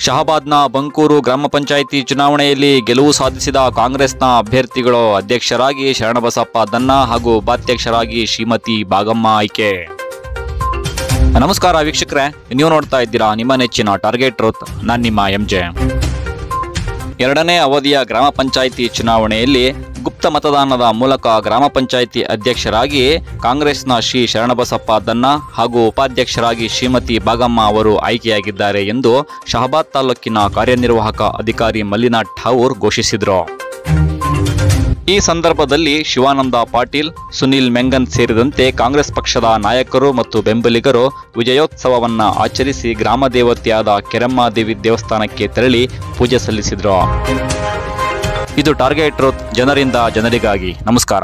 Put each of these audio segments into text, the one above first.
ಶಹಾಬಾದ್ನ ಬಂಕೂರು ಗ್ರಾಮ ಪಂಚಾಯಿತಿ ಚುನಾವಣೆಯಲ್ಲಿ ಗೆಲುವು ಸಾಧಿಸಿದ ಕಾಂಗ್ರೆಸ್ನ ಅಭ್ಯರ್ಥಿಗಳು ಅಧ್ಯಕ್ಷರಾಗಿ ಶರಣಬಸಪ್ಪ ದನ್ನ ಹಾಗೂ ಉಪಾಧ್ಯಕ್ಷರಾಗಿ ಶ್ರೀಮತಿ ಬಾಗಮ್ಮ ಆಯ್ಕೆ ನಮಸ್ಕಾರ ವೀಕ್ಷಕರೇ ನೀವು ನೋಡ್ತಾ ಇದ್ದೀರಾ ನಿಮ್ಮ ನೆಚ್ಚಿನ ಟಾರ್ಗೆಟ್ ರೂತ್ ನಾನು ನಿಮ್ಮ ಎಂ ಜೆ ಎರಡನೇ ಅವಧಿಯ ಗ್ರಾಮ ಪಂಚಾಯಿತಿ ಚುನಾವಣೆಯಲ್ಲಿ ಗುಪ್ತ ಮತದಾನದ ಮೂಲಕ ಗ್ರಾಮ ಪಂಚಾಯಿತಿ ಅಧ್ಯಕ್ಷರಾಗಿ ಕಾಂಗ್ರೆಸ್ನ ಶ್ರೀ ಶರಣಬಸಪ್ಪ ದನ್ನ ಹಾಗೂ ಉಪಾಧ್ಯಕ್ಷರಾಗಿ ಶ್ರೀಮತಿ ಬಾಗಮ್ಮ ಅವರು ಆಯ್ಕೆಯಾಗಿದ್ದಾರೆ ಎಂದು ಶಹಬಾದ್ ತಾಲೂಕಿನ ಕಾರ್ಯನಿರ್ವಾಹಕ ಅಧಿಕಾರಿ ಮಲ್ಲಿನಾ ಠಾವೂರ್ ಘೋಷಿಸಿದರು ಈ ಸಂದರ್ಭದಲ್ಲಿ ಶಿವಾನಂದ ಪಾಟೀಲ್ ಸುನಿಲ್ ಮೆಂಗನ್ ಸೇರಿದಂತೆ ಕಾಂಗ್ರೆಸ್ ಪಕ್ಷದ ನಾಯಕರು ಮತ್ತು ಬೆಂಬಲಿಗರು ವಿಜಯೋತ್ಸವವನ್ನ ಆಚರಿಸಿ ಗ್ರಾಮ ದೇವತೆಯಾದ ಕೆರಮ್ಮಾದೇವಿ ದೇವಸ್ಥಾನಕ್ಕೆ ತೆರಳಿ ಪೂಜೆ ಸಲ್ಲಿಸಿದರು ಇದು ಟಾರ್ಗೆಟ್ ರೂತ್ ಜನರಿಂದ ಜನರಿಗಾಗಿ ನಮಸ್ಕಾರ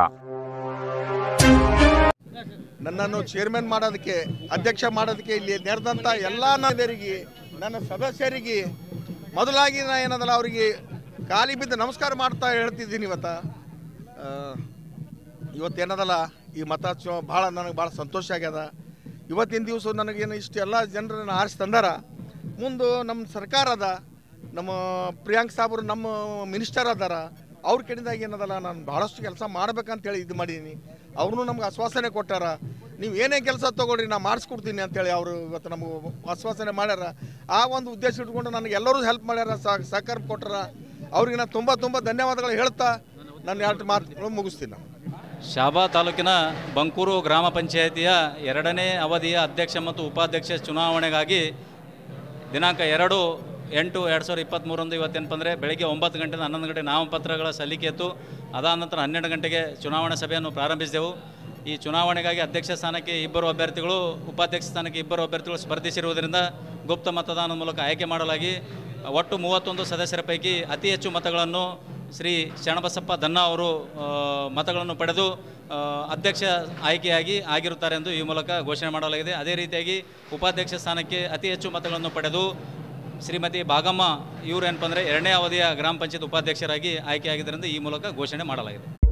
ನನ್ನನ್ನು ಚೇರ್ಮನ್ ಮಾಡೋದಕ್ಕೆ ಅಧ್ಯಕ್ಷ ಮಾಡೋದಕ್ಕೆ ಇಲ್ಲಿ ನೆರೆದಂಥ ಎಲ್ಲ ನನ್ನರಿಗೆ ನನ್ನ ಸದಸ್ಯರಿಗೆ ಮೊದಲಾಗಿ ನಾ ಏನದಲ್ಲ ಅವರಿಗೆ ಕಾಲಿ ಬಿದ್ದು ನಮಸ್ಕಾರ ಮಾಡ್ತಾ ಹೇಳ್ತಿದ್ದೀನಿ ಇವತ್ತು ಆ, ಇವತ್ತೇನದಲ್ಲ ಈ ಮತ ಚು ಭಾಳ ನನಗೆ ಭಾಳ ಸಂತೋಷ ಆಗ್ಯದ ಇವತ್ತಿನ ದಿವಸ ನನಗೇನು ಇಷ್ಟು ಎಲ್ಲ ಜನರನ್ನು ಆರಿಸಿ ತಂದಾರ ಮುಂದೆ ನಮ್ಮ ಸರ್ಕಾರ ಅದ ನಮ್ಮ ಪ್ರಿಯಾಂಕ್ ಸಾಬ್ರು ನಮ್ಮ ಮಿನಿಸ್ಟರ್ ಅದಾರ ಅವ್ರ ಕಡೆದಾಗ ಏನದಲ್ಲ ನಾನು ಭಾಳಷ್ಟು ಕೆಲಸ ಮಾಡ್ಬೇಕಂತೇಳಿ ಇದು ಮಾಡೀನಿ ಅವ್ರೂ ನಮ್ಗೆ ಆಶ್ವಾಸನೆ ಕೊಟ್ಟಾರ ನೀವು ಏನೇ ಕೆಲಸ ತೊಗೊಳ್ರಿ ನಾನು ಮಾಡಿಸ್ಕೊಡ್ತೀನಿ ಅಂತೇಳಿ ಅವರು ಇವತ್ತು ನಮಗೆ ಆಶ್ವಾಸನೆ ಮಾಡ್ಯಾರ ಆ ಒಂದು ಉದ್ದೇಶ ಇಟ್ಕೊಂಡು ನನಗೆ ಎಲ್ಲರೂ ಹೆಲ್ಪ್ ಮಾಡ್ಯಾರ ಸಹ- ಸಹಕಾರ ಕೊಟ್ಟಾರ ಅವ್ರಿಗೆ ನಾನು ತುಂಬ ತುಂಬ ಧನ್ಯವಾದಗಳು ಹೇಳ್ತಾ ನಾನು ಎರಡು ಮಾತುಗಳು ಮುಗಿಸ್ತೀನಿ ನಾನು ಶಾಬಾ ತಾಲೂಕಿನ ಬಂಕೂರು ಗ್ರಾಮ ಪಂಚಾಯಿತಿಯ ಎರಡನೇ ಅವಧಿಯ ಅಧ್ಯಕ್ಷ ಮತ್ತು ಉಪಾಧ್ಯಕ್ಷ ಚುನಾವಣೆಗಾಗಿ ದಿನಾಂಕ ಎರಡು ಎಂಟು ಎರಡು ಸಾವಿರದ ಇಪ್ಪತ್ತ್ಮೂರರಂದು ಇವತ್ತೇನಪ್ಪ ಅಂದರೆ ಬೆಳಗ್ಗೆ ಒಂಬತ್ತು ಗಂಟೆಯಿಂದ ಹನ್ನೊಂದು ಗಂಟೆ ನಾಮಪತ್ರಗಳ ಸಲ್ಲಿಕೆ ಇತ್ತು ಅದಾದ ನಂತರ ಹನ್ನೆರಡು ಗಂಟೆಗೆ ಚುನಾವಣಾ ಸಭೆಯನ್ನು ಪ್ರಾರಂಭಿಸಿದೆವು ಈ ಚುನಾವಣೆಗಾಗಿ ಅಧ್ಯಕ್ಷ ಸ್ಥಾನಕ್ಕೆ ಇಬ್ಬರು ಅಭ್ಯರ್ಥಿಗಳು ಉಪಾಧ್ಯಕ್ಷ ಸ್ಥಾನಕ್ಕೆ ಇಬ್ಬರು ಅಭ್ಯರ್ಥಿಗಳು ಸ್ಪರ್ಧಿಸಿರುವುದರಿಂದ ಗುಪ್ತ ಮತದಾನದ ಮೂಲಕ ಆಯ್ಕೆ ಮಾಡಲಾಗಿ ಒಟ್ಟು ಮೂವತ್ತೊಂದು ಸದಸ್ಯರ ಪೈಕಿ ಅತಿ ಹೆಚ್ಚು ಮತಗಳನ್ನು ಶ್ರೀ ಶರಣಬಸಪ್ಪ ದನ್ನ ಅವರು ಆ, ಮತಗಳನ್ನು ಪಡೆದು ಆ, ಅಧ್ಯಕ್ಷ ಆಯ್ಕೆಯಾಗಿ ಆಗಿರುತ್ತಾರೆ ಎಂದು ಈ ಮೂಲಕ ಘೋಷಣೆ ಮಾಡಲಾಗಿದೆ ಅದೇ ರೀತಿಯಾಗಿ ಉಪಾಧ್ಯಕ್ಷ ಸ್ಥಾನಕ್ಕೆ ಅತಿ ಹೆಚ್ಚು ಮತಗಳನ್ನು ಪಡೆದು ಶ್ರೀಮತಿ ಭಾಗಮ್ಮ ಇವರು ಏನಪ್ಪ ಅಂದರೆ ಎರಡನೇ ಅವಧಿಯ ಗ್ರಾಮ ಪಂಚಾಯತ್ ಉಪಾಧ್ಯಕ್ಷರಾಗಿ ಆಯ್ಕೆಯಾಗಿದ್ದರಿಂದ ಈ ಮೂಲಕ ಘೋಷಣೆ ಮಾಡಲಾಗಿದೆ